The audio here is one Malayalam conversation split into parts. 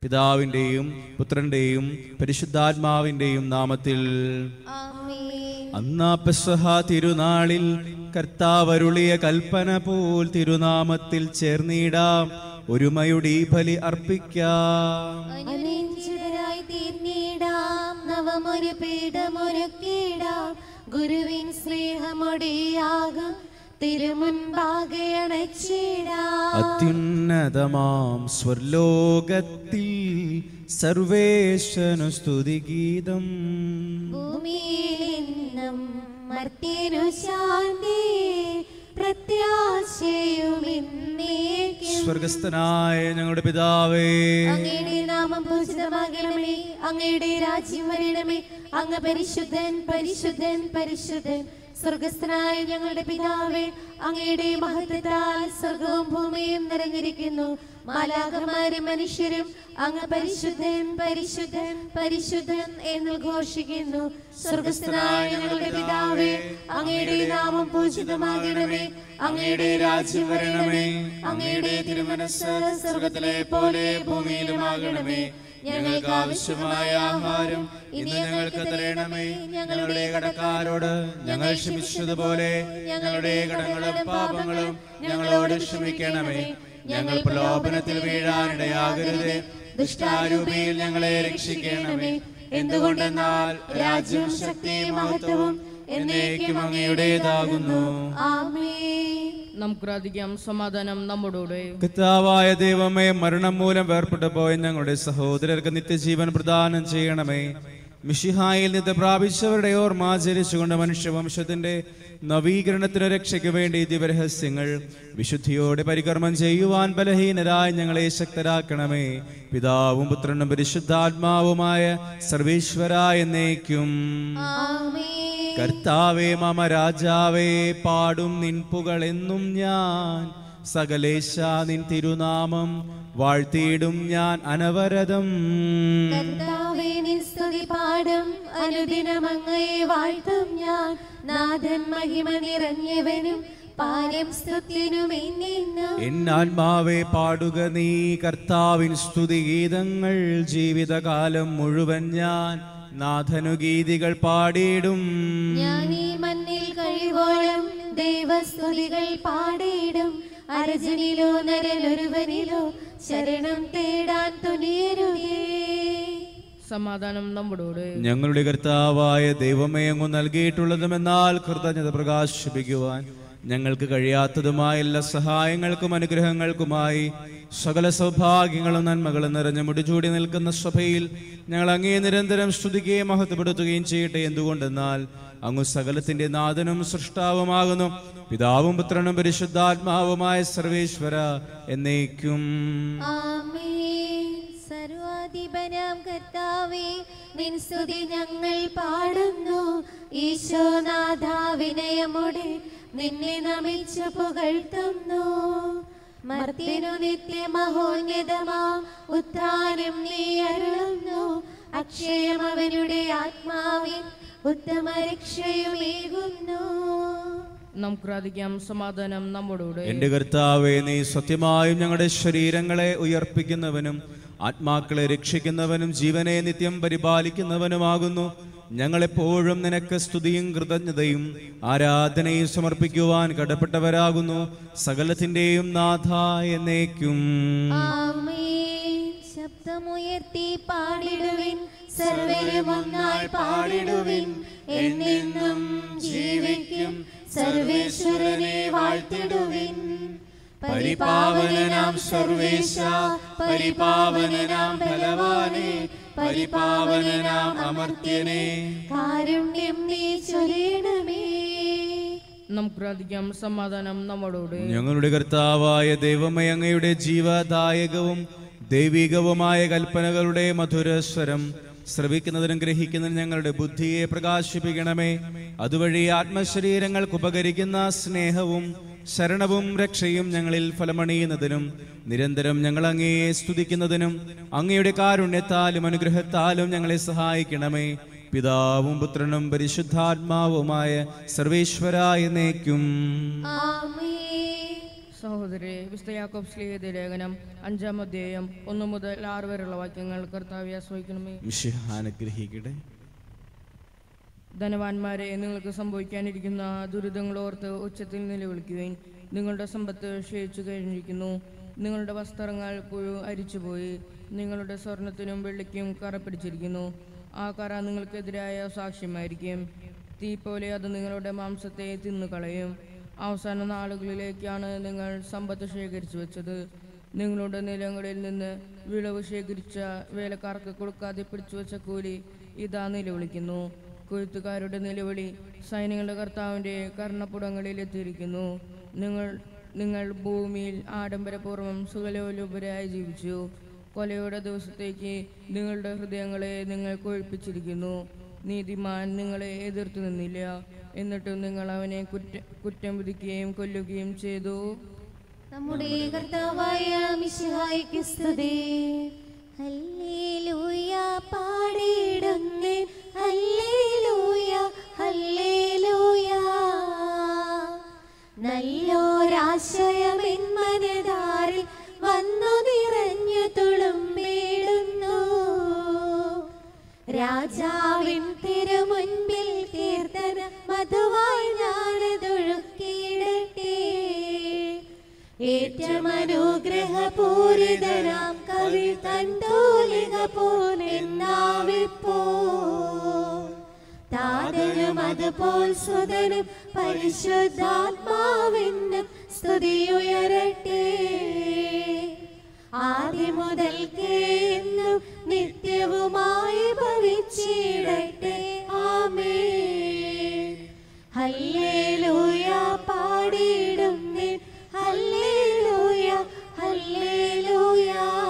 പിതാവിൻ്റെയും പുത്രൻ്റെയും പരിശുദ്ധാത്മാവിൻ്റെയും നാമത്തിൽ ആമേൻ അന്നാ പെസഹ തിരുനാളിൽ കർത്താവരുളിയ കൽപ്പന പോൽ തിരുനാമത്തിൽ ചേർന്നിടാം ഒരുമയുടെ ഈ ബലി അർപ്പിക്കാം അനുരഞ്ജിതരായി തീർന്നിടാം നവമൊരു പീഠമൊരുക്കിടാം ഗുരുവിൻ സ്നേഹമൊടിയാകും തിരുമുൻപാകെ അണച്ചിടാം അത്യുന്നതമാം സ്വർലോകത്തിൽ സർവേശനു സ്തുതിഗീതം ഭൂമിയിൽ ഇന്നും മർത്യനു ശാന്തി പ്രത്യാശയും ഇന്നേക്കും സ്വർഗസ്ഥനായ ഞങ്ങളുടെ പിതാവേ അങ്ങയുടെ നാമം പൂജിതമാകണമേ അങ്ങയുടെ രാജ്യം വരണമേ അങ്ങ് പരിശുദ്ധൻ പരിശുദ്ധൻ പരിശുദ്ധൻ സ്വർഗസ്ഥനായ ഞങ്ങളുടെ പിതാവേ അങ്ങയുടെ മഹത്വത്താൽ സ്വർഗവും ഭൂമിയും നിറഞ്ഞിരിക്കുന്നു മാലാകമാരും മനുഷ്യരും അങ്ങ് പരിശുദ്ധൻ പരിശുദ്ധൻ പരിശുദ്ധൻ എന്ന് ഘോഷിക്കുന്നു സ്വർഗസ്ഥനായ ഞങ്ങളുടെ പിതാവേ അങ്ങയുടെ നാമം പൂജിതമാകണമേ അങ്ങയുടെ രാജ്യം വരണമേ അങ്ങയുടെ തിരുമനസ് സ്വർഗത്തിലെ പോലെ ഭൂമിയിലുമാകണമേ ഞങ്ങൾക്ക് ആവശ്യമായ ആഹാരം ഇന്ന് ഞങ്ങൾക്ക് തരണമേ ഞങ്ങളുടെ കടക്കാരോട് ഞങ്ങൾ ക്ഷമിച്ചതുപോലെ ഞങ്ങളുടെ കടങ്ങളും പാപങ്ങളും ഞങ്ങളോട് ക്ഷമിക്കണമേ ഞങ്ങൾ പ്രലോഭനത്തിൽ വീഴാനിടയാകരുത് ദുഷ്ടാരൂപിയിൽ ഞങ്ങളെ രക്ഷിക്കണമേ എന്തുകൊണ്ടെന്നാൽ രാജ്യം ശക്തിയും മഹത്വവും എന്നേക്കും അങ്ങയുടേതാകുന്നു ആമേൻ നമുക്ക് പ്രാർത്ഥിക്കാം സമാധാനം നമ്മോടുകൂടെ കർത്താവായ ദൈവമേ മരണം മൂലം വേർപെട്ടു പോയ ഞങ്ങളുടെ സഹോദരർക്ക് നിത്യജീവൻ പ്രദാനം ചെയ്യണമേ മിഷിഹായിൽ നിന്ന് പ്രാപിച്ചവരുടെ ഓർമ്മ ആചരിച്ചുകൊണ്ട് മനുഷ്യവംശത്തിന്റെ നവീകരണത്തിന് രക്ഷയ്ക്ക് വേണ്ടി ദിവരഹസ്യങ്ങൾ വിശുദ്ധിയോടെ പരികർമ്മം ചെയ്യുവാൻ ബലഹീനരായി ഞങ്ങളെ ശക്തരാക്കണമേ പിതാവും പുത്രനും പരിശുദ്ധാത്മാവുമായ സർവീശ്വര എന്നേക്കും ആമേൻ കർത്താവേ മമ രാജാവേ പാടും നിൻ പുകളെന്നും ഞാൻ സകലേശ നിൻ തിരുനാമം വാഴ്ത്തിയിടും ഞാൻ അനവരതം കർത്താവേ നിൻ സ്തുതി പാടും അനുദിനം അങ്ങയെ വാഴ്ത്തും ഞാൻ നാഥൻ മഹിമ നിറഞ്ഞവനും പാരം സ്തുതിനും എന്നെന്നും എന്നാത്മാവേ പാടുക നീ കർത്താവിൻ സ്തുതിഗീതങ്ങൾ ജീവിതകാലം മുഴുവൻ ഞാൻ നാഥനുഗീതികൾ പാടിയിടും ഞാൻ ഈ മണ്ണിൽ കഴിവോളം ദൈവസ്തുതികൾ പാടിയിടും അർജുനിലോ നരനൊരുവനിലോ ശരണം തേടാൻ തുനിയരുകേ സമാധാനം നമ്മോടുകൂടെ ഞങ്ങളുടെ കർത്താവായ ദൈവമേ അങ്ങ് നൽകിയിട്ടുള്ളതുമെന്നാൽ കൃതജ്ഞത പ്രകാശിപ്പിക്കുവാൻ ഞങ്ങൾക്ക് കഴിയാത്തതുമായ എല്ലാ സഹായങ്ങൾക്കും അനുഗ്രഹങ്ങൾക്കുമായി സകല സൗഭാഗ്യങ്ങളും നന്മകളും നിറഞ്ഞു മുടിചൂടി നിൽക്കുന്ന സഭയിൽ ഞങ്ങൾ അങ്ങേ നിരന്തരം സ്തുതിക്കുകയും മഹത്വപ്പെടുത്തുകയും ചെയ്യട്ടെ എന്തുകൊണ്ടെന്നാൽ അങ്ങ് സകലത്തിന്റെ നാഥനും സൃഷ്ടാവുമാകുന്നു പിതാവും പുത്രനും പരിശുദ്ധാത്മാവുമായ സർവേശ്വര എന്നേക്കും ആമേൻ സർവാധിപനാം കർത്താവേ നിൻ സ്തുതി ഞങ്ങൾ പാടുന്നു ഈശോനാഥ വിനയമുടെ നിന്നെ നമിച്ചു പുകഴ്ത്തുന്നു മർത്തിനു നിത്യമഹോന്നതമാം ഉത്ഥാനം നീ അരുളുന്നു അക്ഷയം അവനുടെ ആത്മാവിൻ ഉത്തമ രക്ഷയുമേകുന്നു നമുക്ക് പ്രാർത്ഥിക്കാം സമാധാനം നമ്മോടുകൂടെ എന്റെ കർത്താവെ നീ സത്യമായും ഞങ്ങളുടെ ശരീരങ്ങളെ ഉയർപ്പിക്കുന്നവനും ആത്മാക്കളെ രക്ഷിക്കുന്നവനും ജീവനെ നിത്യം പരിപാലിക്കുന്നവനുമാകുന്നു ഞങ്ങളെപ്പോഴും നിനക്ക് സ്തുതിയും കൃതജ്ഞതയും ആരാധനയും സമർപ്പിക്കുവാൻ കടപ്പെട്ടവരാകുന്നു സകലത്തിന്റെയും നാഥ എന്നേക്കും ആമേൻ ശബ്ദമുയർത്തി പാടിടുവിൻ സർവരും ഒന്നായി പാടിടുവിൻ എന്നെന്നും ജീവിക്കും സർവേശ്വരനെ വാഴ്ത്തിടുവിൻ പരിപാവനനാം സർവേശ പരിപാവനനാം ബലവാനെ പരിപാവനനാം അമർത്യനെ കാരുണ്യം നീ ചൊരിയണമേ നമുക്ക് പ്രാർത്ഥിക്കാം സമാധാനം നമ്മോടുകൂടെ ഞങ്ങളുടെ കർത്താവായ ദൈവമേ അങ്ങയുടെ ജീവദായകവും ദൈവികവുമായ കൽപ്പനകളുടെ മധുരസ്വരം ശ്രവിക്കുന്നതിനും ഗ്രഹിക്കുന്നതിനും ഞങ്ങളുടെ ബുദ്ധിയെ പ്രകാശിപ്പിക്കണമേ അതുവഴി ആത്മശരീരങ്ങൾക്ക് ഉപകരിക്കുന്ന സ്നേഹവും ശരണവും രക്ഷയും ഞങ്ങളിൽ ഫലമണിയുന്നതിനും നിരന്തരം ഞങ്ങൾ അങ്ങയെ സ്തുതിക്കുന്നതിനും അങ്ങയുടെ കാരുണ്യത്താലും അനുഗ്രഹത്താലും ഞങ്ങളെ സഹായിക്കണമേ പിതാവും പുത്രനും പരിശുദ്ധാത്മാവുമായ സർവേശ്വരായ എന്നേക്കും ആമേൻ സഹോദരി വിസ്ത യാക്കോബ് സ്ലീഹയുടെ ലേഖനം അഞ്ചാം അധ്യായം ഒന്ന് മുതൽ ആറ് വരെയുള്ള വാക്യങ്ങൾ കർത്താവെ ആശ്രയിക്കണമേ മിശിഹ അനുഗ്രഹിക്കട്ടെ ധനവാന്മാരെ നിങ്ങൾക്ക് സംഭവിക്കാനിരിക്കുന്ന ദുരിതങ്ങളോർത്ത് ഉച്ചത്തിൽ നിലവിളിക്കുവേൻ നിങ്ങളുടെ സമ്പത്ത് ക്ഷയിച്ചു കഴിഞ്ഞിരിക്കുന്നു നിങ്ങളുടെ വസ്ത്രങ്ങൾ പുഴു അരിച്ചുപോയി നിങ്ങളുടെ സ്വർണത്തിനും വെള്ളിക്കും കറ പിടിച്ചിരിക്കുന്നു ആ കറ നിങ്ങൾക്കെതിരായ സാക്ഷ്യമായിരിക്കും തീ പോലെ അത് നിങ്ങളുടെ മാംസത്തെ തിന്നുകളയും അവസാന നാളുകളിലേക്കാണ് നിങ്ങൾ സമ്പത്ത് ശേഖരിച്ചു വെച്ചത് നിങ്ങളുടെ നിലങ്ങളിൽ നിന്ന് വിളവ് ശേഖരിച്ച വേലക്കാർക്ക് കൊടുക്കാതെ പിടിച്ചു വെച്ച കൂലി ഇതാ നിലവിളിക്കുന്നു കൊയ്ത്തുകാരുടെ നിലവിളി സൈന്യങ്ങളുടെ കർത്താവിൻ്റെ കർണപ്പുടങ്ങളിൽ എത്തിയിരിക്കുന്നു നിങ്ങൾ നിങ്ങൾ ഭൂമിയിൽ ആഡംബരപൂർവ്വം സുഖലോലുപരായി ജീവിച്ചു കൊലയുടെ ദിവസത്തേക്ക് നിങ്ങളുടെ ഹൃദയങ്ങളെ നിങ്ങൾ കൊഴിപ്പിച്ചിരിക്കുന്നു നീതിമാൻ നിങ്ങളെ എതിർത്തു നിന്നില്ല എന്നിട്ടും നിങ്ങൾ അവനെ കുറ്റ കുറ്റം വിധിക്കുകയും കൊല്ലുകയും ചെയ്തു നമ്മുടെ കർത്താവായ മിശിഹായ്ക്ക് സ്തുതി ഹല്ലേലൂയ പാടിയിടുന്നേ ഹല്ലേലൂയ ഹല്ലേലൂയ നല്ലോരാശയമെൻ മനതാരിൽ വന്നു നിറഞ്ഞു തുളുമ്പിടുന്നു രാജാവിൻ തിരുമുൻപിൽ കീർത്തന മധുവായി ഞാനതൊഴുക്കിയിടട്ടെ ഏറ്റമനുഗ്രഹപൂരിതനാം കവി തന്തോലിക പോലെന്നാവിപ്പോ താതനും അതുപോൽ സുതനും പരിശുദ്ധാത്മാവിനും സ്തുതിയുയരട്ടെ ആദ്യം മുതൽക്കേ എന്നും നിത്യവുമായി ഭവിച്ചിടട്ടെ ആമേ ഹല്ലേലൂയ പാടിയിടുന്നേ ഹല്ലേലൂയ ഹല്ലേലൂയ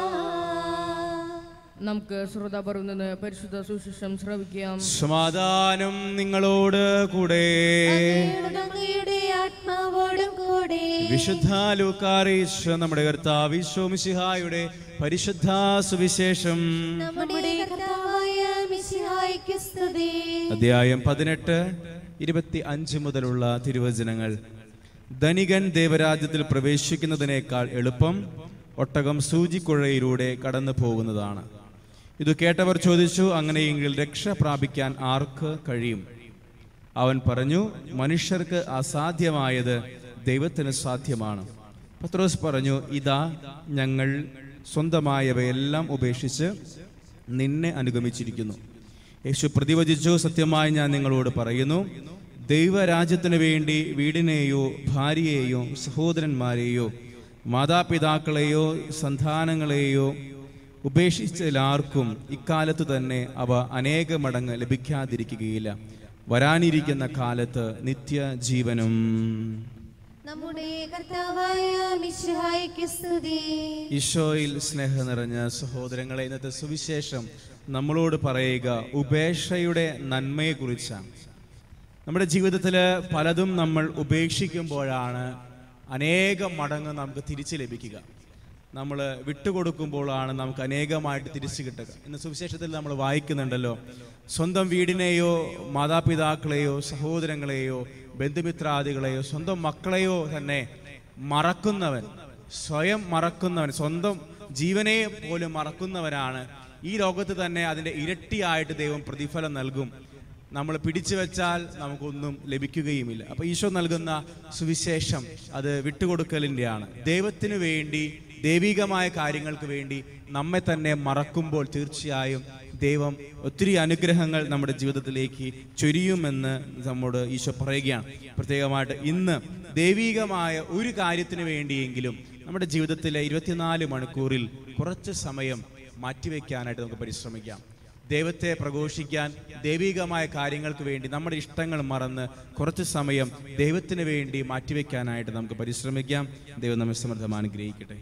നമുക്ക് ശ്രോതാപർവിൽ നിന്ന് പരിശുദ്ധ സുശിഷം ശ്രവിക്കാം സമാധാനം നിങ്ങളോട് കൂടെ അങ്ങയോടും അങ്ങയുടെ ആത്മാവോടും കൂടെ വിശുദ്ധ ലൂക്കാറീശ് നമ്മുടെ കർത്താവ് ഈശോമിശിഹായുടെ പരിശുദ്ധ സുവിശേഷം നമ്മുടെ കർത്താവായ മിശിഹായ്ക്ക് സ്തുതി അധ്യായം പതിനെട്ട് ഇരുപത്തി അഞ്ച് മുതലുള്ള തിരുവചനങ്ങൾ ധനികൻ ദേവരാജ്യത്തിൽ പ്രവേശിക്കുന്നതിനേക്കാൾ എളുപ്പം ഒട്ടകം സൂചിക്കുഴയിലൂടെ കടന്നു പോകുന്നതാണ് ഇത് കേട്ടവർ ചോദിച്ചു അങ്ങനെയെങ്കിൽ രക്ഷ പ്രാപിക്കാൻ ആർക്ക് കഴിയും അവൻ പറഞ്ഞു മനുഷ്യർക്ക് അസാധ്യമായത് ദൈവത്തിന് സാധ്യമാണ് പത്രോസ് പറഞ്ഞു ഇതാ ഞങ്ങൾ സ്വന്തമായവയെല്ലാം ഉപേക്ഷിച്ച് നിന്നെ അനുഗമിച്ചിരിക്കുന്നു യേശു പ്രതിവചിച്ചു സത്യമായി ഞാൻ നിങ്ങളോട് പറയുന്നു ദൈവരാജ്യത്തിനു വേണ്ടി വീടിനെയോ ഭാര്യയെയോ സഹോദരന്മാരെയോ മാതാപിതാക്കളെയോ സന്താനങ്ങളെയോ ഉപേക്ഷിച്ചതിലാർക്കും ഇക്കാലത്ത് തന്നെ അവ അനേക മടങ്ങ് ലഭിക്കാതിരിക്കുകയില്ല വരാനിരിക്കുന്ന കാലത്ത് നിത്യജീവനും നമ്മുടെ കർത്താവായ മിശിഹായ്ക്ക് സ്തുതി ഈശോയിൽ സ്നേഹം നിറഞ്ഞ സഹോദരങ്ങളെ ഇന്നത്തെ സുവിശേഷം നമ്മളോട് പറയുക ഉപേക്ഷയുടെ നന്മയെക്കുറിച്ചാണ് നമ്മുടെ ജീവിതത്തിൽ പലതും നമ്മൾ ഉപേക്ഷിക്കുമ്പോഴാണ് അനേകം മടങ്ങ് നമുക്ക് തിരിച്ചു ലഭിക്കുക നമ്മൾ വിട്ടുകൊടുക്കുമ്പോഴാണ് നമുക്ക് അനേകമായിട്ട് തിരിച്ചു കിട്ടുക ഇന്ന് സുവിശേഷത്തിൽ നമ്മൾ വായിക്കുന്നുണ്ടല്ലോ സ്വന്തം വീടിനെയോ മാതാപിതാക്കളെയോ സഹോദരങ്ങളെയോ ബന്ധുമിത്രാദികളെയോ സ്വന്തം മക്കളെയോ തന്നെ മറക്കുന്നവൻ സ്വയം മറക്കുന്നവൻ സ്വന്തം ജീവനെ പോലും മറക്കുന്നവനാണ് ഈ ലോകത്ത് തന്നെ അതിൻ്റെ ഇരട്ടിയായിട്ട് ദൈവം പ്രതിഫലം നൽകും നമ്മൾ പിടിച്ചു വെച്ചാൽ നമുക്കൊന്നും ലഭിക്കുകയുമില്ല അപ്പൊ ഈശോ നൽകുന്ന സുവിശേഷം അത് വിട്ടുകൊടുക്കലിൻ്റെയാണ് ദൈവത്തിന് വേണ്ടി ദൈവികമായ കാര്യങ്ങൾക്ക് വേണ്ടി നമ്മെ തന്നെ മറക്കുമ്പോൾ തീർച്ചയായും ദൈവം ഒത്തിരി അനുഗ്രഹങ്ങൾ നമ്മുടെ ജീവിതത്തിലേക്ക് ചൊരിയുമെന്ന് നമ്മോട് ഈശോ പറയുകയാണ് പ്രത്യേകമായിട്ട് ഇന്ന് ദൈവികമായ ഒരു കാര്യത്തിന് വേണ്ടിയെങ്കിലും നമ്മുടെ ജീവിതത്തിലെ ഇരുപത്തിനാല് മണിക്കൂറിൽ കുറച്ച് സമയം മാറ്റിവെക്കാനായിട്ട് നമുക്ക് പരിശ്രമിക്കാം ദൈവത്തെ പ്രഘോഷിക്കാൻ ദൈവികമായ കാര്യങ്ങൾക്ക് വേണ്ടി നമ്മുടെ ഇഷ്ടങ്ങൾ മറന്ന് കുറച്ച് സമയം ദൈവത്തിന് വേണ്ടി മാറ്റിവെക്കാനായിട്ട് നമുക്ക് പരിശ്രമിക്കാം ദൈവം നമ്മെ സമൃദ്ധം അനുഗ്രഹിക്കട്ടെ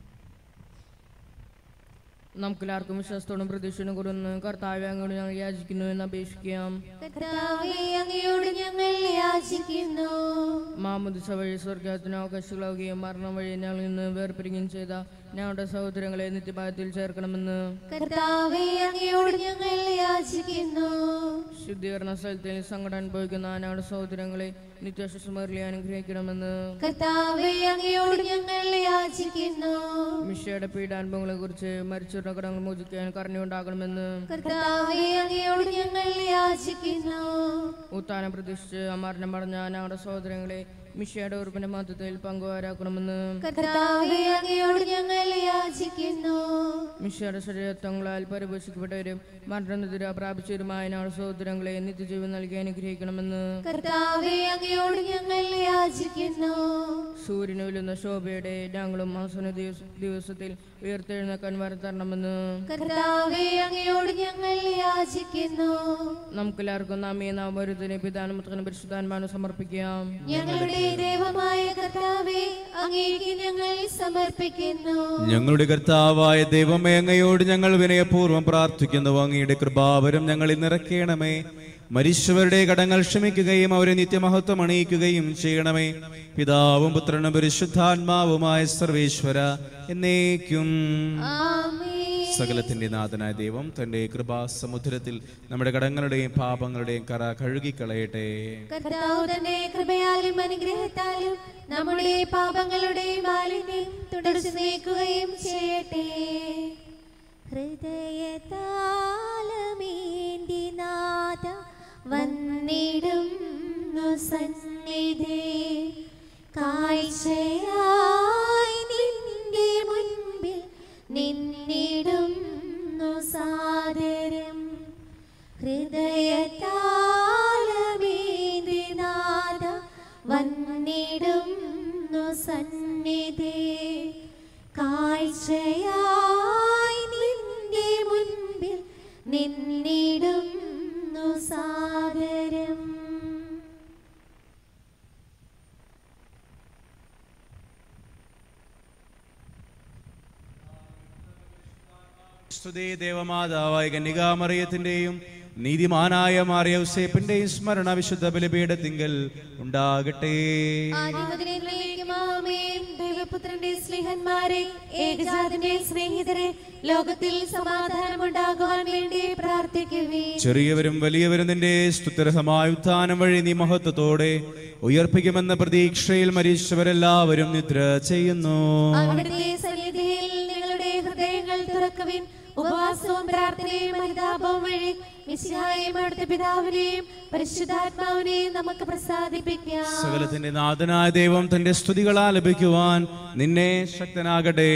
നമുക്കെല്ലാവർക്കും വിശ്വാസത്തോടും പ്രതീക്ഷയോടും കൂടുന്നു കർത്താവെ അങ്ങോട്ട് ഞങ്ങൾ യാചിക്കുന്നു എന്ന് അപേക്ഷിക്കാം കർത്താവേ അങ്ങയോട് ഞങ്ങൾ യാചിക്കുന്നു മാമുദിസ വഴി സ്വർഗത്തിന് അവകാശങ്ങളാവുകയും മരണം വഴി ഞങ്ങളിൽ നിന്ന് വേർപിരിക്കുകയും ചെയ്ത ഞങ്ങളുടെ സഹോദരങ്ങളെ നിത്യഭാഗത്തിൽ ചേർക്കണമെന്ന് കർത്താവേ അങ്ങയോട് ഞങ്ങൾ യാചിക്കുന്നു ശുദ്ധീകരണ സ്ഥലത്തിൽ സങ്കടം അനുഭവിക്കുന്ന ഞങ്ങളുടെ സഹോദരങ്ങളെ നിത്യശ്വസമേറിയ അനുഗ്രഹിക്കണമെന്ന് കർത്താവെ അങ്ങയോട് ഞങ്ങൾ യാചിക്കുന്നു മിഷയുടെ പീഡാനുഭവങ്ങളെ കുറിച്ച് മരിച്ചവരുടെ കടങ്ങൾ മോചിക്കാൻ കരുണയുണ്ടാകണമെന്ന് കർത്താവെ അങ്ങയോട് ഞങ്ങൾ യാചിക്കുന്നു ഉത്താനം പ്രതീക്ഷിച്ച് അമരണം പറഞ്ഞ ഞങ്ങളുടെ സഹോദരങ്ങളെ മിഷയുടെ ഉറപ്പിന്റെ മധ്യത്തിൽ പങ്കുകാരാക്കണമെന്ന് കർത്താവെ അങ്ങയോട് ഞങ്ങൾ യാചിക്കുന്നു മിഷയുടെ ശരീരത്വങ്ങളാൽ പരിപോഷിക്കപ്പെട്ടവരും മരണനിര പ്രാപിച്ചവരുമായ ഞങ്ങളുടെ സഹോദരങ്ങളെ നിത്യജീവൻ നൽകി അനുഗ്രഹിക്കണമെന്ന് കർത്താവെ അങ്ങയോട് ഞങ്ങൾ യാചിക്കുന്നു സൂര്യനുവിലുന്ന ശോഭയുടെ ഞങ്ങളും മാസന ദിവസ- ദിവസത്തിൽ ഉയർത്തെഴുന്നേക്കാൻ വരത്തരണമെന്ന് കർത്താവെ അങ്ങയോട് ഞങ്ങൾ യാചിക്കുന്നു നമുക്കെല്ലാവർക്കും നാം ഈ നാം ഒരുതിനെ പിതാനുമുത്രനും പരിശുദ്ധാൻമാനും സമർപ്പിക്കാം ഞങ്ങളുടെ ദൈവമായ കർത്താവെ അങ്ങേക്ക് ഞങ്ങൾ സമർപ്പിക്കുന്നു ഞങ്ങളുടെ കർത്താവായ ദൈവമേ അങ്ങയോട് ഞങ്ങൾ വിനയപൂർവ്വം പ്രാർത്ഥിക്കുന്നു അങ്ങയുടെ കൃപാവരം ഞങ്ങളിൽ നിറയ്ക്കണമേ മരിച്ചവരുടെ കടങ്ങൾ ക്ഷമിക്കുകയും അവരെ നിത്യമഹത്വം അണിയിക്കുകയും ചെയ്യണമേ പിതാവും പുത്രനും പരിശുദ്ധാത്മാവുമായ സർവേശ്വര എന്നേക്കും ആമേൻ സകലത്തിന്റെ നാഥനായ ദൈവം തന്റെ കൃപാസമുദ്രത്തിൽ നമ്മുടെ കടങ്ങളുടെയും പാപങ്ങളുടെയും കറ കഴുകിക്കളയട്ടെ കർത്താവ് തന്റെ കൃപയാലും അനുഗ്രഹത്താലും നമ്മുടെ പാപങ്ങളുടെ മാലിന്യം തുടച്ചു നീക്കുകയും ചെയ്യട്ടെ ഹൃദയതാലമേന്തി നാഥ വന്നിടും സന്നിധി കാഴ്ചയായി നിന്റെ മുൻപിൽ നിന്നിടും സാദരം ഹൃദയതാലമേന്തി നാഥ വന്നിടും സന്നിധി കാഴ്ചയായി നിന്റെ മുൻപിൽ നിന്നിടും സാദരം സ്തുതി ദേവമാതാവായ കന്യകാമറിയത്തിന്റെയും നീതിമാനായ മാറിയൗസേപ്പിന്റെയും സ്മരണ വിശുദ്ധ ബലിപീഠത്തിങ്കൽ ഉണ്ടാകട്ടെ ആദിമുതലേക്കും ആമേൻ. ദൈവപുത്രന്റെ സ്നേഹന്മാരെ ഏകജാതന്റെ സ്നേഹിതരെ ലോകത്തിൽ സമാധാനമുണ്ടാകുവാൻ വേണ്ടി പ്രാർത്ഥിക്കുവേ ചെറിയവരും വലിയവരും നിന്റെ സ്തുത്യർഹമായ ഉത്ഥാനം വഴി നീ മഹത്വത്തോടെ ഉയർപ്പിക്കുമെന്ന പ്രതീക്ഷയിൽ മരിച്ചവരെല്ലാവരും നിദ്ര ചെയ്യുന്നു അവിടുത്തെ സന്നിധിയിൽ നിങ്ങളുടെ ഹൃദയങ്ങൾ തുറക്കുവിൻ ഉപവാസവും പ്രാർത്ഥനയും ഹരിതാപവും വഴി മിശിഹായും അവിടുത്തെ പിതാവിനെയും പരിശുദ്ധാത്മാവിനെയും നമുക്ക് പ്രസാദിപ്പിക്കാം സകലത്തിന്റെ നാഥനായ ദൈവം തന്റെ സ്തുതികൾ ആലപിക്കുവാൻ നിന്നെ ശക്തനാകട്ടെ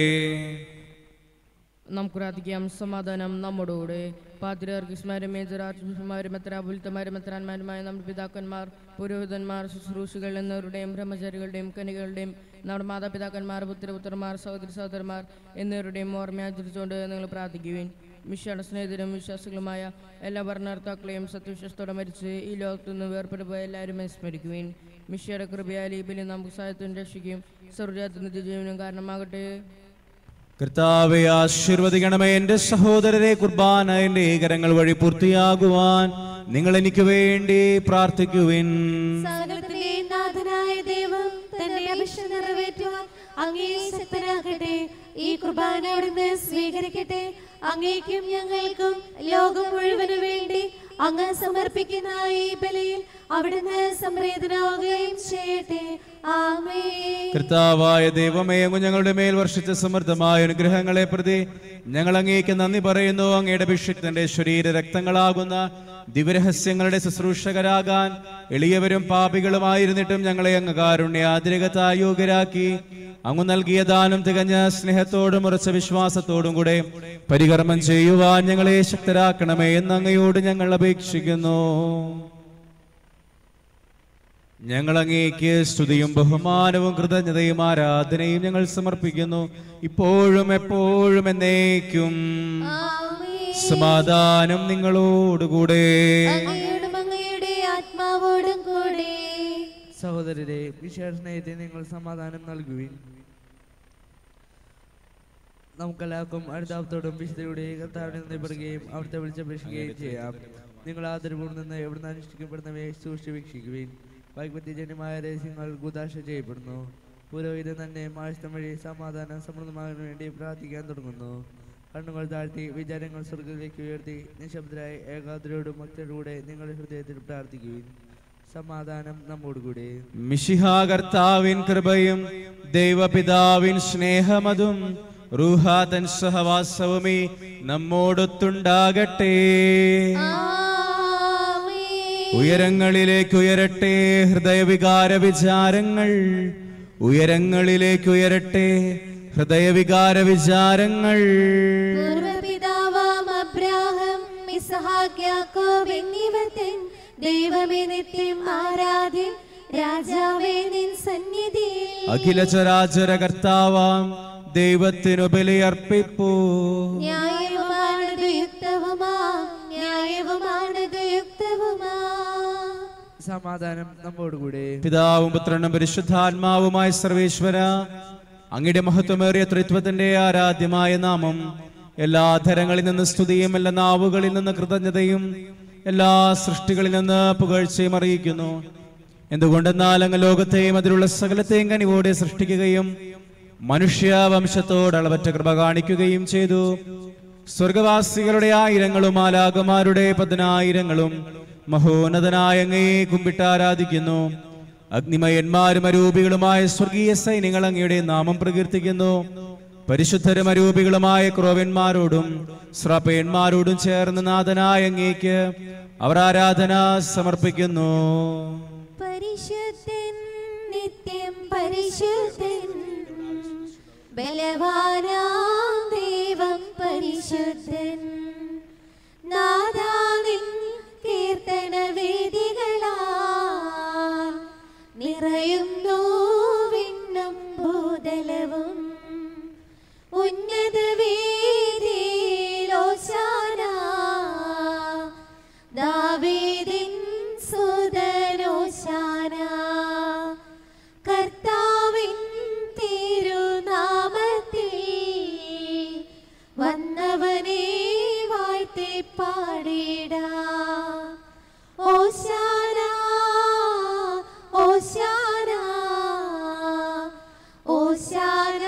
നമുക്ക് പ്രാർത്ഥിക്കാം സമാധാനം നമ്മോടുകൂടെ പാതിരാർക്കിസ്മാരും മേജറാർക്കിസ്മാരും മെത്രാപുലിത്തമാരും മെത്രാന്മാരുമായ നമ്മുടെ പിതാക്കന്മാർ പുരോഹിതന്മാർ ശുശ്രൂഷികൾ എന്നിവരുടെയും ബ്രഹ്മചാരികളുടെയും കനികളുടെയും നമ്മുടെ മാതാപിതാക്കന്മാർ പുത്രപുത്രന്മാർ സഹോദരി സഹോദരന്മാർ എന്നിവരുടെയും ഓർമ്മ ആചരിച്ചുകൊണ്ട് നിങ്ങൾ പ്രാർത്ഥിക്കുവിൻ മിഷയുടെ സ്നേഹിതരും വിശ്വാസികളുമായ എല്ലാ ഭരണകർത്താക്കളെയും സത്യവിശ്വസത്തോടെ മരിച്ച് ഈ ലോകത്തു നിന്ന് വേർപെട്ടുപോയ എല്ലാവരും സ്മരിക്കുവിൻ മിഷയുടെ കൃപയാൽ ഈ ബലി നമുക്ക് സഹായത്തിനും രക്ഷിക്കും സർവ്വജാതി നിത്യജീവനും കാരണമാകട്ടെ കർത്താവെ ആശീർവദിക്കണമേ എന്റെ സഹോദരരെ കുർബാന എന്റെ കരങ്ങൾ വഴി പൂർത്തിയാകുവാൻ നിങ്ങൾ എനിക്ക് വേണ്ടി പ്രാർത്ഥിക്കുവിൻ സകലത്തിന്റെ നാഥനായ ദൈവം തന്റെ അഭിഷേകം നിറവേറ്റുവാൻ അങ്ങേ ശക്തനാകട്ടെ ഈ കുർബാന അവിടുന്ന് സ്വീകരിക്കട്ടെ അങ്ങേക്കും ഞങ്ങൾക്കും ലോകം മുഴുവനു വേണ്ടി അങ്ങ് സമർപ്പിക്കുന്ന ഈ ബലിയിൽ അവിടുന്ന് സംപ്രീതനാവുകയും ചെയ്യട്ടെ ആമേ കർത്താവായ ദൈവമേ അങ്ങ് ഞങ്ങളുടെ മേൽ വർഷിച്ച സമൃദ്ധമായ അനുഗ്രഹങ്ങളെ പ്രതി ഞങ്ങൾ അങ്ങേക്ക് നന്ദി പറയുന്നു അങ്ങയുടെ അഭിഷിക്തന്റെ ശരീര രക്തങ്ങളാകുന്ന ദിവരഹസ്യങ്ങളുടെ ശുശ്രൂഷകരാകാൻ എളിയവരും പാപികളുമായിരുന്നിട്ടും ഞങ്ങളെ അങ്ങ് കാരുണ്യാതിരകത്തായി യോഗ്യരാക്കി അങ്ങ് നൽകിയ ദാനം തികഞ്ഞ സ്നേഹത്തോടും ഉറച്ച വിശ്വാസത്തോടും കൂടെ പരികർമ്മം ചെയ്യുവാൻ ഞങ്ങളെ ശക്തരാക്കണമേ എന്ന് അങ്ങയോട് ഞങ്ങൾ അപേക്ഷിക്കുന്നു ഞങ്ങൾ അങ്ങേക്ക് സ്തുതിയും ബഹുമാനവും കൃതജ്ഞതയും ആരാധനയും ഞങ്ങൾ സമർപ്പിക്കുന്നു ഇപ്പോഴും എപ്പോഴും എന്നേക്കും ആമേ സമാധാനം നിങ്ങളോടുകൂടെ അങ്ങയോടും അങ്ങയുടെ ആത്മാവോടും കൂടെ സഹോദരരെ വിശേഷ സ്നേഹത്തെ നിങ്ങൾ സമാധാനം നൽകുവിൻ നമുക്കെല്ലാവർക്കും അടുത്താപത്തോടും വിശുദ്ധയുടെ കർത്താവിനെ നിലപ്പെടുകയും അവിടുത്തെ വിളിച്ചപേക്ഷിക്കുകയും ചെയ്യാം നിങ്ങൾ ആദരവോട് നിന്ന് എവിടുന്ന് അനുഷ്ഠിക്കപ്പെടുന്നവയെ സൂക്ഷിച്ച് വീക്ഷിക്കുവിൻ വൈകുണ്ഠജന്യമായ രഹസ്യങ്ങൾ ഗുദാശ ചെയ്യപ്പെടുന്നു പുരോഹിതൻ തന്നെ മാഴ്ചം വഴി സമാധാനം സമൃദ്ധമാകാൻ വേണ്ടി പ്രാർത്ഥിക്കാൻ തുടങ്ങുന്നു കണ്ണുകൾ താഴ്ത്തി വിചാരങ്ങൾ സ്വർഗത്തിലേക്ക് ഉയർത്തി നിശബ്ദരായി ഏകാഗ്രയോടും ഭക്തരോടെ നിങ്ങളുടെ ഹൃദയത്തിൽ പ്രാർത്ഥിക്കുവിൻ സമാധാനം നമ്മോടുകൂടെ മിശിഹാ കർത്താവിൻ കൃപയും ദൈവപിതാവിൻ സ്നേഹമതും റൂഹാതൻ സഹവാസവുമേ നമ്മോടൊത്തുണ്ടാകട്ടെ ആമേൻ. ഉയരങ്ങളിലേക്ക് ഉയരട്ടെ ഹൃദയവികാര വിചാരങ്ങൾ ഉയരങ്ങളിലേക്ക് ഉയരട്ടെ ഹൃദയവികാര വിചാരങ്ങൾ പൂർവപിതാവാം അബ്രാഹം ഇസ്ഹാക്ക് യാക്കോബ് എന്നിവർ തൻ ദൈവമേ നിത്യം ആരാധ്യൻ രാജാവേ നിൻ സന്നിധിയിൽ അഖില ചരാചര കർത്താവാം ദൈവത്തിനു ബലിയർപ്പിപ്പൂ ന്യായവുമാണത് യുക്തവുമാ ന്യായവുമാണത് യുക്തവുമാ സമാധാനം നമ്മോടുകൂടെ പിതാവും പുത്രനും പരിശുദ്ധാത്മാവുമായ സർവേശ്വര അങ്ങയുടെ മഹത്വമേറിയ ത്രിത്വത്തിന്റെ ആരാധ്യമായ നാമം എല്ലാ ധരങ്ങളിൽ നിന്ന് സ്തുതിയും എല്ലാ നാവുകളിൽ നിന്ന് കൃതജ്ഞതയും എല്ലാ സൃഷ്ടികളിൽ നിന്ന് പുകഴ്ചയും അറിയിക്കുന്നു എന്തുകൊണ്ടെന്നാൽ അങ്ങ് ലോകത്തെയും അതിലുള്ള സകലത്തെയും കനിവോടെ സൃഷ്ടിക്കുകയും മനുഷ്യ വംശത്തോട് അളവറ്റ കൃപ കാണിക്കുകയും ചെയ്തു സ്വർഗവാസികളുടെ ആയിരങ്ങളും ആലാകമാരുടെ പതിനായിരങ്ങളും മഹോന്നതനായ അങ്ങയെ കുമ്പിട്ട് ആരാധിക്കുന്നു അഗ്നിമയന്മാരും അരൂപികളുമായ സ്വർഗീയ സൈന്യങ്ങൾ അങ്ങയുടെ നാമം പ്രകീർത്തിക്കുന്നു പരിശുദ്ധരും അരൂപികളുമായ ക്രോവന്മാരോടും സ്രപയന്മാരോടും ചേർന്ന് നാഥനായ അങ്ങേക്ക് അവർ ആരാധന സമർപ്പിക്കുന്നു പരിശുദ്ധൻ നിത്യം പരിശുദ്ധൻ ബലവാനാം ദൈവം പരിശുദ്ധൻ നാദാനിൻ കീർത്തന വേദികളാ നിറയുന്നു വിണ്ണും ഭൂതലവും ഉന്നത വേദിയിലോശാന ദാവീദിൻ സുതനോശാന കർത്താവിൻ തിരുനാമത്തിൽ വന്നവനെ വാഴ്ത്തി പാടിട ഓശാന ഓശാന ഓശാന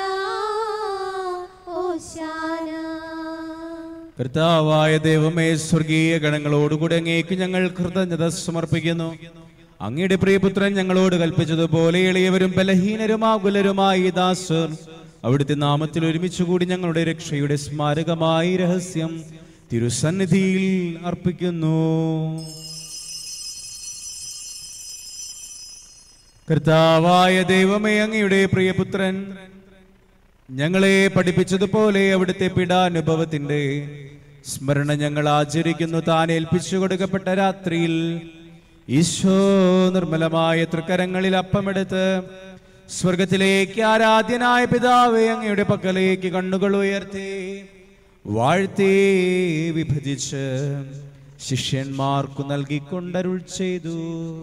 ഓശാന കർത്താവായ ദൈവമേ സ്വർഗീയ ഗണങ്ങളോടുകൂടെ അങ്ങേക്ക് ഞങ്ങൾ കൃതജ്ഞത സമർപ്പിക്കുന്നു അങ്ങയുടെ പ്രിയപുത്രൻ ഞങ്ങളോട് കൽപ്പിച്ചതുപോലെ എളിയവരും ബലഹീനരുമാകുലരുമായ ഈ ദാസർ അവിടുത്തെ നാമത്തിൽ ഒരുമിച്ച് കൂടി ഞങ്ങളുടെ രക്ഷയുടെ സ്മാരകമായി രഹസ്യം തിരുസന്നിധിയിൽ അർപ്പിക്കുന്നു കർത്താവായ ദൈവമേ അങ്ങയുടെ പ്രിയപുത്രൻ ഞങ്ങളെ പഠിപ്പിച്ചതുപോലെ അവിടുത്തെ പീഡാനുഭവത്തിന്റെ സ്മരണ ഞങ്ങൾ ആചരിക്കുന്നു താൻ ഏൽപ്പിച്ചു കൊടുക്കപ്പെട്ട രാത്രിയിൽ ഈശോ നിർമ്മലമായ തൃക്കരങ്ങളിൽ അപ്പമെടുത്ത് സ്വർഗത്തിലേക്ക് ആരാധ്യനായ പിതാവേ അങ്ങയുടെ പക്കലേക്ക് കണ്ണുകൾ ഉയർത്തി വാഴ്ത്തി വിഭജിച്ച് ശിഷ്യന്മാർക്കു നൽകിക്കൊണ്ടരുൾ ചെയ്തു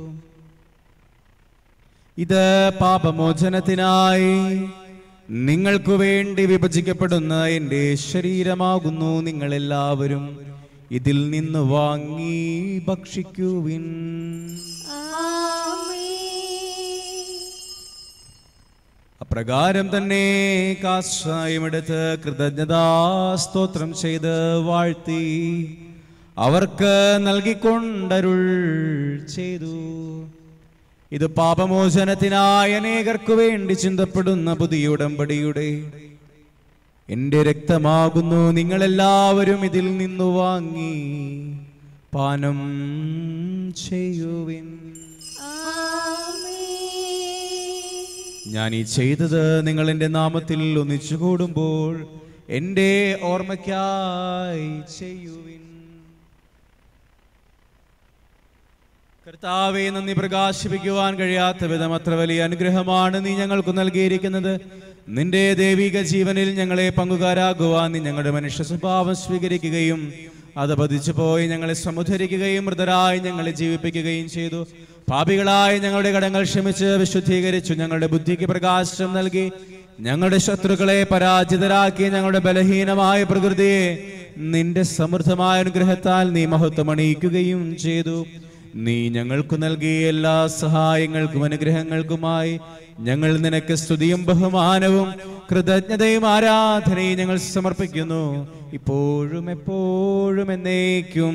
ഇത് പാപമോചനത്തിനായി നിങ്ങൾക്കു വേണ്ടി വിഭജിക്കപ്പെടുന്ന എൻ്റെ ശരീരമാകുന്നു നിങ്ങളെല്ലാവരും ഇതിൽ നിന്ന് വാങ്ങി ഭക്ഷിക്കുവിൻ ആമേൻ അപ്രകാരം തന്നെ കാസായമെടുത്ത് കൃതജ്ഞതാ സ്തോത്രം ചെയ്ത് വാഴ്ത്തി അവർക്ക് നൽകിക്കൊണ്ടരുൾ ചെയ്തു ഇത് പാപമോചനത്തിനായി അനേകർക്കു വേണ്ടി ചിന്തപ്പെടുന്ന പുതിയ ഉടമ്പടിയുടെ എന്റെ രക്തമാകുന്നു നിങ്ങളെല്ലാവരും ഇതിൽ നിന്നു വാങ്ങി പാനം ചെയ്യുവിൻ ആമേൻ ഞാൻ ഈ ചെയ്തത് നിങ്ങൾ എൻ്റെ നാമത്തിൽ ഒന്നിച്ചു കൂടുമ്പോൾ എൻ്റെ ഓർമ്മയ്ക്കായി ചെയ്യുവിൻ കർത്താവെ നന്ദി പ്രകാശിപ്പിക്കുവാൻ കഴിയാത്ത വിധം അത്ര വലിയ അനുഗ്രഹമാണ് നീ ഞങ്ങൾക്ക് നൽകിയിരിക്കുന്നത് നിന്റെ ദൈവിക ജീവനിൽ ഞങ്ങളെ പങ്കുകാരാകുവാൻ നീ ഞങ്ങളുടെ മനുഷ്യ സ്വഭാവം സ്വീകരിക്കുകയും അത് പതിച്ചു പോയി ഞങ്ങളെ സമുദ്ധരിക്കുകയും മൃതരായി ഞങ്ങളെ ജീവിപ്പിക്കുകയും ചെയ്തു പാപികളായ ഞങ്ങളുടെ കടങ്ങൾ ക്ഷമിച്ച് വിശുദ്ധീകരിച്ചു ഞങ്ങളുടെ ബുദ്ധിക്ക് പ്രകാശം നൽകി ഞങ്ങളുടെ ശത്രുക്കളെ പരാജിതരാക്കി ഞങ്ങളുടെ ബലഹീനമായ പ്രകൃതിയെ നിന്റെ സമൃദ്ധമായ അനുഗ്രഹത്താൽ നീ മഹത്വമണിയിക്കുകയും ചെയ്തു നീ ഞങ്ങൾക്ക് നൽകിയ എല്ലാ സഹായങ്ങൾക്കും അനുഗ്രഹങ്ങൾക്കുമായി ഞങ്ങൾ നിനക്ക് സ്തുതിയും ബഹുമാനവും കൃതജ്ഞതയും ആരാധനയും ഞങ്ങൾ സമർപ്പിക്കുന്നു ഇപ്പോഴും എപ്പോഴും എന്നേക്കും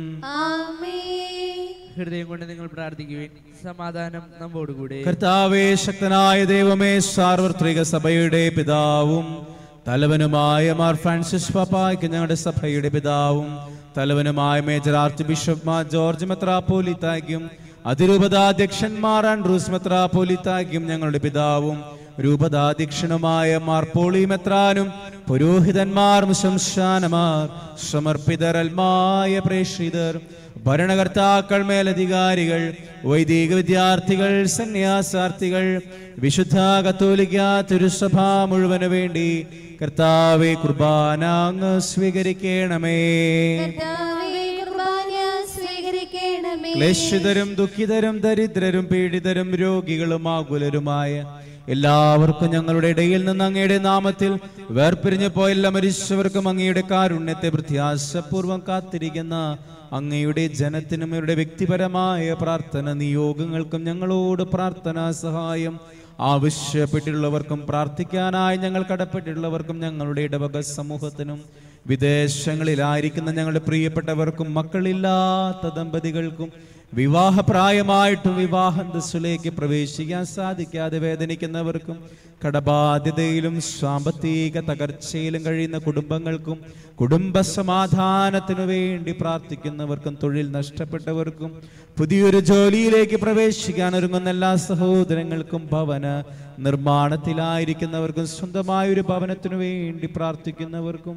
ആമേൻ ഹൃദയം കൊണ്ട് നിങ്ങൾ പ്രാർത്ഥിക്കുവിൻ സമാധാനം നമ്മോടുകൂടെ കർത്താവേ ശക്തനായ ദൈവമേ സാർവത്രിക സഭയുടെ പിതാവും തലവനുമായ മാർ ഫ്രാൻസിസ് പാപ്പായ്ക്ക് ഞങ്ങളുടെ സഭയുടെ പിതാവും തലവനുമായ major archbishop Mar George മെത്രാപ്പോലിത്തായ്ക്കും അതിരൂപതാധ്യക്ഷന്മാർ ആൻഡ്രൂസ് മെത്രാപ്പോലിത്തായ്ക്കും ഞങ്ങളുടെ പിതാവും രൂപതാധ്യക്ഷനുമായ മാർ പോളി മെത്രാനും പുരോഹിതന്മാർ ശംശാനമാർ സമർപ്പിതരൽമായ പ്രേക്ഷിതർ ഭരണകർത്താക്കൾ മേലധികാരികൾ വൈദിക വിദ്യാർത്ഥികൾ സന്യാസാർത്ഥികൾ വിശുദ്ധ കത്തോലിക്ക തിരുസഭ മുഴുവന് വേണ്ടി കർത്താവെ കുർബാന അങ്ങ് സ്വീകരിക്കണമേ കർത്താവേ കുർബാന സ്വീകരിക്കണമേ ക്ലേശിതരും ദുഃഖിതരും ദരിദ്രരും പീഡിതരും രോഗികളും ആകുലരുമായ എല്ലാവർക്കും ഞങ്ങളുടെ ഇടയിൽ നിന്ന് അങ്ങയുടെ നാമത്തിൽ വേർപിരിഞ്ഞു പോയ എല്ലാ മരിച്ചവർക്കും അങ്ങയുടെ കാരുണ്യത്തെ പ്രത്യാശപൂർവം കാത്തിരിക്കുന്ന അങ്ങയുടെ ജനത്തിനും ഇവരുടെ വ്യക്തിപരമായ പ്രാർത്ഥന നിയോഗങ്ങൾക്കും ഞങ്ങളോട് പ്രാർത്ഥനാ സഹായം ആവശ്യപ്പെട്ടിട്ടുള്ളവർക്കും പ്രാർത്ഥിക്കാനായി ഞങ്ങൾ കടപ്പെട്ടിട്ടുള്ളവർക്കും ഞങ്ങളുടെ ഇടവക സമൂഹത്തിനും വിദേശങ്ങളിലായിരിക്കുന്ന ഞങ്ങളുടെ പ്രിയപ്പെട്ടവർക്കും മക്കളില്ലാത്ത ദമ്പതികൾക്കും വിവാഹപ്രായമായിട്ടും വിവാഹന്തസ്സിലേക്ക് പ്രവേശിക്കാൻ സാധിക്കാതെ വേദനിക്കുന്നവർക്കും കടബാധ്യതയിലും സാമ്പത്തിക തകർച്ചയിലും കഴിയുന്ന കുടുംബങ്ങൾക്കും കുടുംബ സമാധാനത്തിനു വേണ്ടി പ്രാർത്ഥിക്കുന്നവർക്കും തൊഴിൽ നഷ്ടപ്പെട്ടവർക്കും പുതിയൊരു ജോലിയിലേക്ക് പ്രവേശിക്കാൻ ഒരുങ്ങുന്ന എല്ലാ സഹോദരങ്ങൾക്കും ഭവന നിർമ്മാണത്തിലായിരിക്കുന്നവർക്കും സ്വന്തമായ ഒരു ഭവനത്തിനു വേണ്ടി പ്രാർത്ഥിക്കുന്നവർക്കും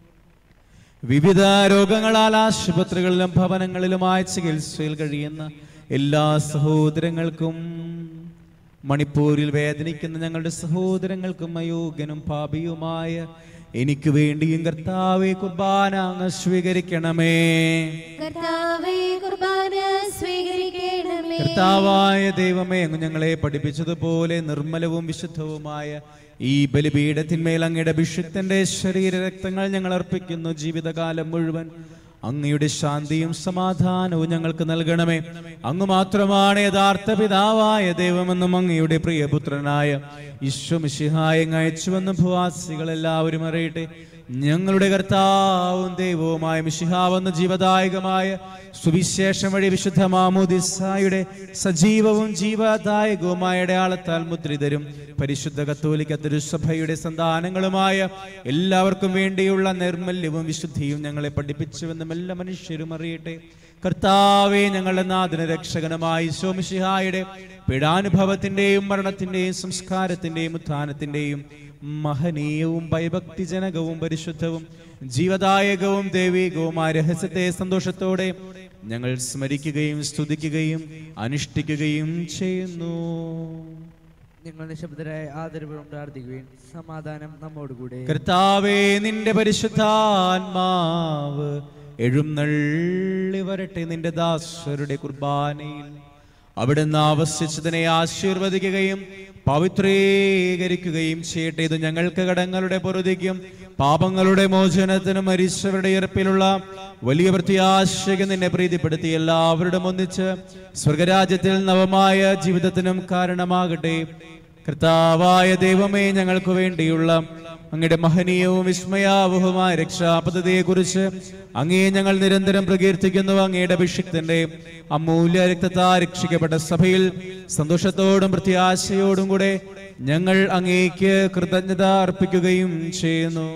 വിവിധ രോഗങ്ങളാൽ ആശുപത്രികളിലും ഭവനങ്ങളിലുമായി ചികിത്സയിൽ കഴിയുന്ന എല്ലാ സഹോദരങ്ങൾക്കും മണിപ്പൂരിൽ വേദനിക്കുന്ന ഞങ്ങളുടെ സഹോദരങ്ങൾക്കും അയോഗ്യനും പാപിയുമായ എനിക്ക് വേണ്ടിയും കർത്താവെ കുർബാന അങ്ങ് സ്വീകരിക്കണമേ കർത്താവേ കുർബാന സ്വീകരിക്കണമേ കർത്താവായ ദൈവമേ അങ്ങ് ഞങ്ങളെ പഠിപ്പിച്ചതുപോലെ നിർമ്മലവും വിശുദ്ധവുമായ ഈ ബലിപീഠത്തിന്മേൽ അങ്ങയുടെ അഭിഷിക്തന്റെ ശരീര രക്തങ്ങൾ ഞങ്ങൾ അർപ്പിക്കുന്നു ജീവിതകാലം മുഴുവൻ അങ്ങയുടെ ശാന്തിയും സമാധാനവും ഞങ്ങൾക്ക് നൽകണമേ അങ്ങ് മാത്രമാണ് യഥാർത്ഥ പിതാവായ ദൈവമെന്നും അങ്ങയുടെ പ്രിയപുത്രനായ ഈശ്വമിഷിഹായ അയച്ചുവെന്നും ഭൂവാസികൾ എല്ലാവരും അറിയട്ടെ ഞങ്ങളുടെ കർത്താവും ദൈവവുമായ മിഷിഹാവെന്ന ജീവദായകമായ സുവിശേഷം വഴി വിശുദ്ധ മാമോദിസായുടെ സജീവവും ജീവദായകവുമായ അടയാളത്താൽ മുദ്രിതരും പരിശുദ്ധ കത്തോലിക്ക തിരുസഭയുടെ സന്താനങ്ങളുമായ എല്ലാവർക്കും വേണ്ടിയുള്ള നിർമ്മല്യവും വിശുദ്ധിയും ഞങ്ങളെ പഠിപ്പിച്ചുവെന്നും എല്ലാ മനുഷ്യരും അറിയട്ടെ കർത്താവെ ഞങ്ങളുടെ നാഥന രക്ഷകനുമായി സോമിഷിഹായുടെ പീഡാനുഭവത്തിന്റെയും മരണത്തിന്റെയും സംസ്കാരത്തിന്റെയും ഉത്ഥാനത്തിന്റെയും മഹനീയവും ഭയഭക്തിജനകവും പരിശുദ്ധവും ജീവദായകവും ദൈവികവുമായ രഹസ്യത്തെ സന്തോഷത്തോടെ ഞങ്ങൾ സ്മരിക്കുകയും സ്തുതിക്കുകയും അനുഷ്ഠിക്കുകയും ചെയ്യുന്നു നിങ്ങൾ നിശബ്ദരായ ആദരപൂർവ്വം പ്രാർത്ഥിക്കുവിൻ സമാധാനം നമ്മോടുകൂടെ കർത്താവേ നിന്റെ പരിശുദ്ധാത്മാവ് എഴുന്നള്ളി വരട്ടെ നിന്റെ ദാസരുടെ കുർബാനയിൽ അവിടുന്ന് ആവശ്യിച്ചതിനെ ആശീർവദിക്കുകയും പവിത്രീകരിക്കുകയും ചെയ്യട്ടെ ഇത് ഞങ്ങൾക്ക് കടങ്ങളുടെ പൊറുതിക്കും പാപങ്ങളുടെ മോചനത്തിനും മരിച്ചവരുടെ ഇറപ്പിലുള്ള വലിയ പ്രത്യാശയ്ക്ക് നിന്നെ പ്രീതിപ്പെടുത്തി എല്ലാവരുടെ ഒന്നിച്ച് സ്വർഗരാജ്യത്തിൽ നവമായ ജീവിതത്തിനും കാരണമാകട്ടെ കർത്താവായ ദൈവമേ ഞങ്ങൾക്ക് വേണ്ടിയുള്ള അങ്ങയുടെ മഹനീയവും വിസ്മയാവഹവുമായ രക്ഷാപദ്ധതിയെ കുറിച്ച് അങ്ങേ ഞങ്ങൾ നിരന്തരം പ്രകീർത്തിക്കുന്നു അങ്ങയുടെ അഭിഷിക്തന്റെ അമൂല്യ രക്തത്താ രക്ഷിക്കപ്പെട്ട സഭയിൽ സന്തോഷത്തോടും പ്രത്യാശയോടും കൂടെ ഞങ്ങൾ അങ്ങേക്ക് കൃതജ്ഞത അർപ്പിക്കുകയും ചെയ്യുന്നു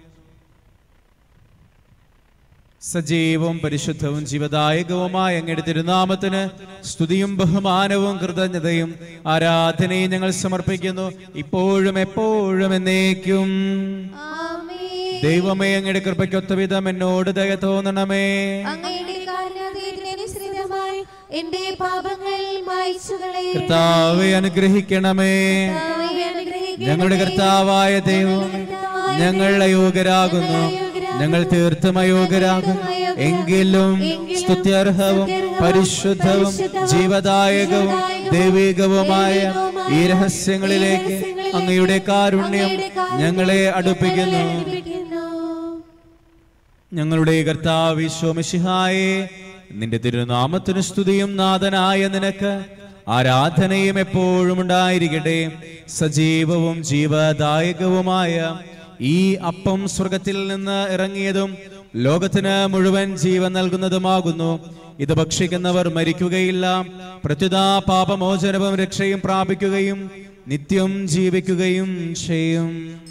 സജീവവും പരിശുദ്ധവും ജീവദായകവുമായ അങ്ങയുടെ തിരുനാമത്തിന് സ്തുതിയും ബഹുമാനവും കൃതജ്ഞതയും ആരാധനയും ഞങ്ങൾ സമർപ്പിക്കുന്നു ഇപ്പോഴും എപ്പോഴും എന്നേക്കും ആമേൻ ദൈവമേ അങ്ങയുടെ കൃപയ്ക്കൊത്ത വിധം എന്നോട് ദയ തോന്നണമേ അങ്ങയുടെ കാരണത്തിനനുസൃതമായി എന്റെ പാപങ്ങൾ മായ്ച്ചു കളയണമേ. കർത്താവെ അനുഗ്രഹിക്കണമേ കർത്താവേ, അനുഗ്രഹിക്കണമേ. ഞങ്ങളുടെ കർത്താവായ ദൈവം ഞങ്ങൾ അയോഗ്യരാകുന്നു ഞങ്ങൾ തീർത്തും അയോഗ്യരാകും എങ്കിലും സ്തുത്യർഹവും പരിശുദ്ധവും ജീവദായകവും ദൈവികവുമായ ഈ രഹസ്യങ്ങളിലേക്ക് അങ്ങയുടെ കാരുണ്യം ഞങ്ങളെ അടുപ്പിക്കുന്നു അടുപ്പിക്കുന്നു. ഞങ്ങളുടെ കർത്താവ് വിശ്വമിഷിഹായെ നിന്റെ തിരുനാമത്തിന് സ്തുതിയും നാഥനായ നിനക്ക് ആരാധനയും എപ്പോഴും ഉണ്ടായിരിക്കട്ടെ സജീവവും ജീവദായകവുമായ ഈ അപ്പം സ്വർഗത്തിൽ നിന്ന് ഇറങ്ങിയതും ലോകത്തിന് മുഴുവൻ ജീവൻ നൽകുന്നതുമാകുന്നു ഇത് ഭക്ഷിക്കുന്നവർ മരിക്കുകയില്ല പ്രത്യുത പാപമോചനവും രക്ഷയും പ്രാപിക്കുകയും നിത്യം ജീവിക്കുകയും ചെയ്യും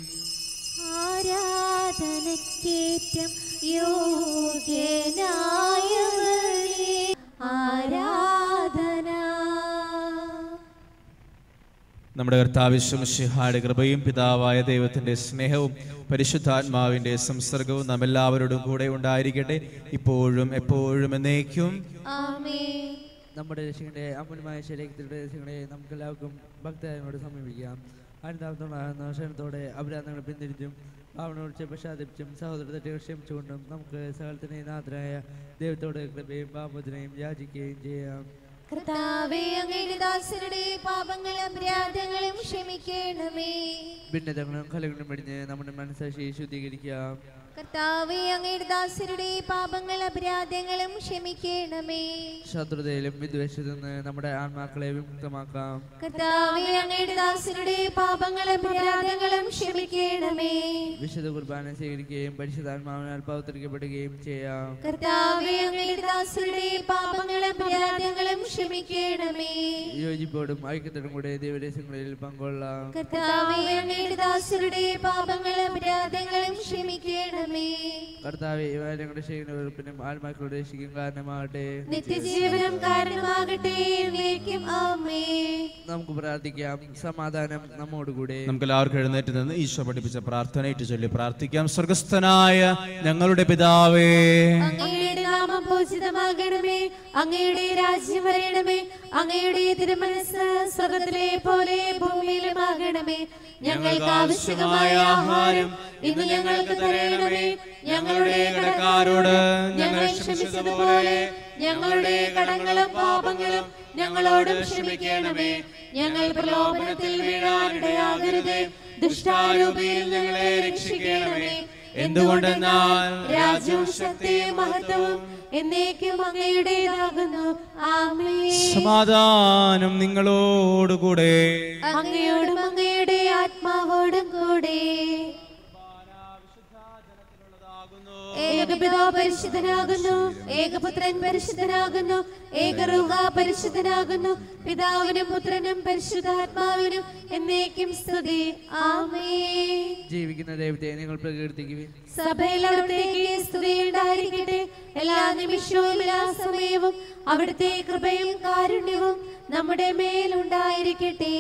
ആരാധനക്കേറ്റം യോഗ്യനായവനേ ആരാധന നമ്മുടെ കർത്താവിശ്വം ശിഹായുടെ കൃപയും പിതാവായ ദൈവത്തിന്റെ സ്നേഹവും പരിശുദ്ധാത്മാവിന്റെ സംസർഗവും നാം എല്ലാവരോടും കൂടെ ഉണ്ടായിരിക്കട്ടെ ഇപ്പോഴും എപ്പോഴും എന്നേക്കും ആമേൻ നമ്മുടെ രക്ഷകന്റെ അമൂല്യമായ ശരീരത്തിലുള്ള രക്ഷകളെ നമുക്ക് എല്ലാവർക്കും ഭക്തയോട് സമീപിക്കാം അനുതാപത്തോടാകുന്ന ക്ഷണത്തോടെ അപരാധങ്ങൾ പിന്തിരിച്ചും പാവനോട് പശ്ചാത്തപിച്ചും സഹോദര തെറ്റുകൾ ക്ഷമിച്ചുകൊണ്ടും നമുക്ക് സകലത്തിനെ നാഥനായ ദൈവത്തോട് കൃപയും പാപത്തിനെയും യാചിക്കുകയും ചെയ്യാം കർത്താവേ അങ്ങയുടെ ദാസരുടെ പാപങ്ങളും അപരാധങ്ങളും ക്ഷമിക്കണമേ ഭിന്നതകളും കലകളും പിടിഞ്ഞ് നമ്മുടെ മനസ്സാക്ഷി ശുദ്ധീകരിക്കാം കർത്താവേ അങ്ങയുടെ ദാസരുടെ പാപങ്ങളും അപരാധങ്ങളും ക്ഷമിക്കണമേ ശത്രുതയിലും വിദ്വേഷത്തിൽ നിന്ന് നമ്മുടെ ആത്മാക്കളെ വിമുക്തമാക്കാം കർത്താവേ അങ്ങയുടെ ദാസരുടെ പാപങ്ങളും അപരാധങ്ങളും ക്ഷമിക്കണമേ വിശുദ്ധ കുർബാന സ്വീകരിക്കുകയും പരിശുദ്ധാത്മാവിനാൽ പൗത്രിക്കപ്പെടുകയും ചെയ്യാം കർത്താവേ അങ്ങയുടെ ദാസരുടെ പാപങ്ങളും അപരാധങ്ങളും ക്ഷമിക്കണമേ യോജിപ്പോടും ഐക്യത്തോടും കൂടെ ദൈവരസ്യങ്ങളിൽ പങ്കൊള്ളാം കർത്താവേ അങ്ങയുടെ ദാസരുടെ പാപങ്ങളും അപരാധങ്ങളും ക്ഷമിക്കണമേ കർത്താവ് ഞങ്ങളുടെ ശരീര വെറുപ്പിനും ആത്മാക്കളുടെ രക്ഷിക്കും കാരണമാകട്ടെ നിത്യജീവനം കാരണമാകട്ടെ എന്നേക്കും ആമേ നമുക്ക് പ്രാർത്ഥിക്കാം സമാധാനം നമ്മോടുകൂടെ നമുക്ക് എല്ലാവർക്കും എഴുന്നേറ്റ് നിന്ന് ഈശോ പഠിപ്പിച്ച പ്രാർത്ഥനയിട്ട് ചൊല്ലി പ്രാർത്ഥിക്കാം സ്വർഗസ്ഥനായ ഞങ്ങളുടെ പിതാവേ അങ്ങയുടെ നാമം പൂജിതമാകണമേ അങ്ങയുടെ രാജ്യം വരയണമേ അങ്ങയുടെ തിരുമനസ് സ്വർഗത്തിലെ പോലെ ഭൂമിയിലുമാകണമേ ഞങ്ങൾക്ക് ആവശ്യമായ ആഹാരം ഇന്ന് ഞങ്ങൾക്ക് തരണമേ ഞങ്ങളുടെ കടക്കാരോട് ഞങ്ങൾ ക്ഷമിച്ചതുപോലെ ഞങ്ങളുടെ കടങ്ങളും പാപങ്ങളും ഞങ്ങളോടും ക്ഷമിക്കണമേ ഞങ്ങൾ പ്രലോഭനത്തിൽ വീഴാനിടയാകരുതേ ദുഷ്ടാരൂപിയിൽ ഞങ്ങളെ രക്ഷിക്കണമേ എന്തുകൊണ്ടെന്നാൽ രാജ്യവും ശക്തിയും മഹത്വവും എന്നേക്കും അങ്ങയുടേതാകുന്നു ആമേ സമാധാനം നിങ്ങളോടുകൂടെ അങ്ങയോടും അങ്ങയുടെ ആത്മാവോടും കൂടെ ഏകപിതാ പരിശുദ്ധനാകുന്നു ഏകപുത്രൻ പരിശുദ്ധനാകുന്നു ഏകറുഹ പരിശുദ്ധനാകുന്നു പിതാവിനും പുത്രനും പരിശുദ്ധാത്മാവിനും എന്നേക്കും സ്തുതി ആമേ ജീവിക്കുന്ന ദൈവത്തെ നിങ്ങൾ പ്രകീർത്തിക്കുവിൻ സഭയിൽ അവിടത്തേക്ക് സ്തുതി ഉണ്ടായിരിക്കട്ടെ എല്ലാ നിമിഷവും എല്ലാ സമയവും അവിടുത്തെ കൃപയും കാരുണ്യവും നമ്മുടെ മേലുണ്ടായിരിക്കട്ടെ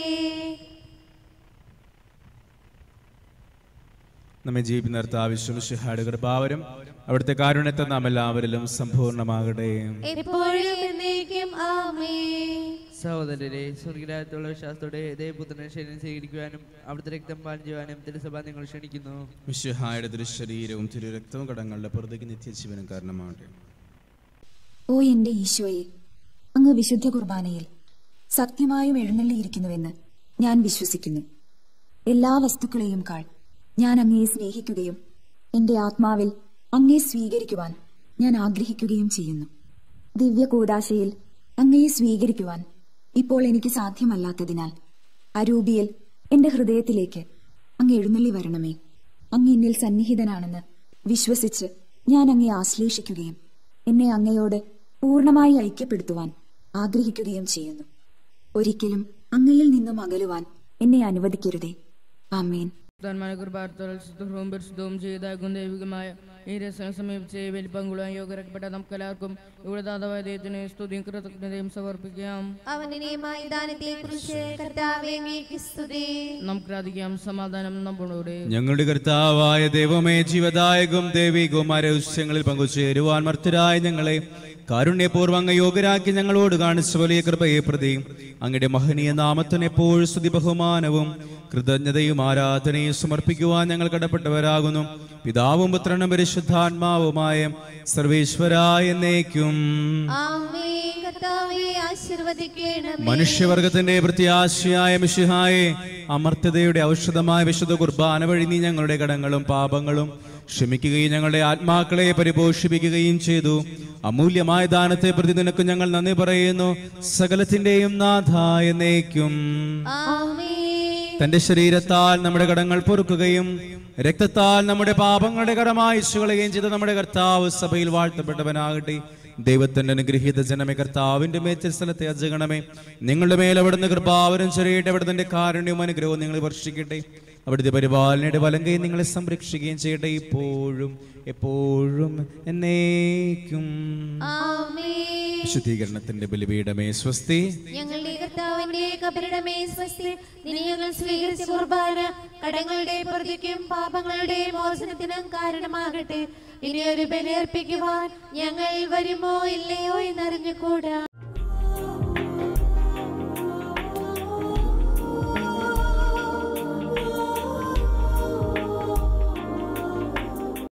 നമ്മെ ജീവിക്കുന്ന കർത്താവിശ്വം ശിഹായുടെ കൃപാവരും അവിടുത്തെ കാരുണ്യത്തെ നാം എല്ലാവരിലും സമ്പൂർണ്ണമാകട്ടെ എപ്പോഴും എന്നേക്കും ആമേ സഹോദരരെ സ്വർഗരാജ്യത്തുള്ള വിശ്വാസത്തോടെ ദൈവപുത്രനെ ശരീരം സ്വീകരിക്കുവാനും അവിടുത്തെ രക്തം പാനം ചെയ്യുവാനും തിരുസഭ നിങ്ങൾ ക്ഷണിക്കുന്നു വിശുഹായുടെ തിരുശരീരവും തിരുരക്തവും കടങ്ങളുടെ പുറത്തേക്ക് നിത്യജീവനും കാരണമാകട്ടെ ഓ എന്റെ ഈശോയെ അങ്ങ് വിശുദ്ധ കുർബാനയിൽ സത്യമായും എഴുന്നള്ളിയിരിക്കുന്നുവെന്ന് ഞാൻ വിശ്വസിക്കുന്നു എല്ലാ വസ്തുക്കളെയും കാൾ ഞാൻ അങ്ങയെ സ്നേഹിക്കുകയും എന്റെ ആത്മാവിൽ അങ്ങയെ സ്വീകരിക്കുവാൻ ഞാൻ ആഗ്രഹിക്കുകയും ചെയ്യുന്നു ദിവ്യ കൂടാശയിൽ അങ്ങയെ സ്വീകരിക്കുവാൻ ഇപ്പോൾ എനിക്ക് സാധ്യമല്ലാത്തതിനാൽ അരൂപിയിൽ എന്റെ ഹൃദയത്തിലേക്ക് അങ്ങ് എഴുന്നള്ളി വരണമേ അങ്ങ് എന്നിൽ സന്നിഹിതനാണെന്ന് വിശ്വസിച്ച് ഞാൻ അങ്ങയെ ആശ്ലേഷിക്കുകയും എന്നെ അങ്ങയോട് പൂർണ്ണമായി ഐക്യപ്പെടുത്തുവാൻ ആഗ്രഹിക്കുകയും ചെയ്യുന്നു ഒരിക്കലും അങ്ങയിൽ നിന്നും അകലുവാൻ എന്നെ അനുവദിക്കരുതേ ആമേൻ താന്മാരെ കൃപാർത്തോളം ശുദ്ധവും പരിശുദ്ധവും ചെയ്താകും ദൈവികമായ ഈ രസം സമീപിച്ച് വലിപ്പങ്കുളാൻ യോഗ്യരാക്കപ്പെട്ട നമുക്കെല്ലാവർക്കും ഇവിടെ ദാതാവായ ദൈവത്തിന് സ്തുതിയും കൃതജ്ഞതയും സമർപ്പിക്കാം അവനെ മൈതാനത്തെ കുറിച്ച് കർത്താവെ അങ്ങേക്ക് സ്തുതി നമുക്ക് പ്രാർത്ഥിക്കാം സമാധാനം നമ്മളോട് ഞങ്ങളുടെ കർത്താവായ ദൈവമേ ജീവദായകവും ദൈവികവുമായ രഹസ്യങ്ങളിൽ പങ്കുചേരുവാൻ മർത്തരായ ഞങ്ങളെ കാരുണ്യപൂർവ്വം അങ്ങ് യോഗ്യരാക്കി ഞങ്ങളോട് കാണിച്ച വലിയ കൃപയെ പ്രതി അങ്ങയുടെ മഹനീയ നാമത്തിന് എപ്പോഴും സ്തുതി ബഹുമാനവും കൃതജ്ഞതയും ആരാധനയും സമർപ്പിക്കുവാൻ ഞങ്ങൾ കടപ്പെട്ടവരാകുന്നു പിതാവും പുത്രനും പരിശുദ്ധാത്മാവുമായ സർവേശ്വരായ എന്നേക്കും ആമേ കർത്താവെ ആശീർവദിക്കണമേ മനുഷ്യവർഗത്തിന്റെ പ്രത്യാശയായ മിശിഹായെ അമർത്യതയുടെ ഔഷധമായ വിശുദ്ധ കുർബാന വഴി നീ ഞങ്ങളുടെ കടങ്ങളും പാപങ്ങളും ക്ഷമിക്കുകയും ഞങ്ങളുടെ ആത്മാക്കളെ പരിപോഷിപ്പിക്കുകയും ചെയ്തു അമൂല്യമായ ദാനത്തെ പ്രതി നിനക്ക് ഞങ്ങൾ നന്ദി പറയുന്നു സകലത്തിന്റെയും നാഥായ നേക്കും ആമേൻ തന്റെ ശരീരത്താൽ നമ്മുടെ കടങ്ങൾ പൊറുക്കുകയും രക്തത്താൽ നമ്മുടെ പാപങ്ങളുടെ കടമായി കളയുകയും ചെയ്ത നമ്മുടെ കർത്താവ് സഭയിൽ വാഴ്ത്തപ്പെട്ടവനാകട്ടെ ദൈവത്തിന്റെ അനുഗ്രഹീത ജനമേ കർത്താവിന്റെ മേച്ചിൽ സ്ഥലത്തെ അജഗണമേ നിങ്ങളുടെ മേൽ അവിടുന്ന് കൃപാവരം ചെറിയിട്ട് അവിടുത്തെ കാരുണ്യവും അനുഗ്രഹവും നിങ്ങൾ വർഷിക്കട്ടെ അവിടുത്തെ പരിപാലനയുടെ വലം കൈ നിങ്ങളെ സംരക്ഷിക്കുകയും ചെയ്യട്ടെ ഇപ്പോഴും എപ്പോഴും എന്നേക്കും ആമേൻ വിശുദ്ധീകരണത്തിന്റെ ബലിപീഠമേ സ്വസ്തി ഞങ്ങളുടെ കർത്താവിന്റെ കബരിടമേ സ്വസ്തി നിന്നെ ഞങ്ങൾ സ്വീകരിച്ച കുർബാന കടങ്ങളുടെ പ്രതിക്കും പാപങ്ങളുടെ മോചനത്തിനും കാരണമാകട്ടെ ഇനി ഒരു ബലിയർപ്പിക്കുവാൻ ഞങ്ങൾ വരുമോ ഇല്ലയോ എന്നറിഞ്ഞുകൂടാ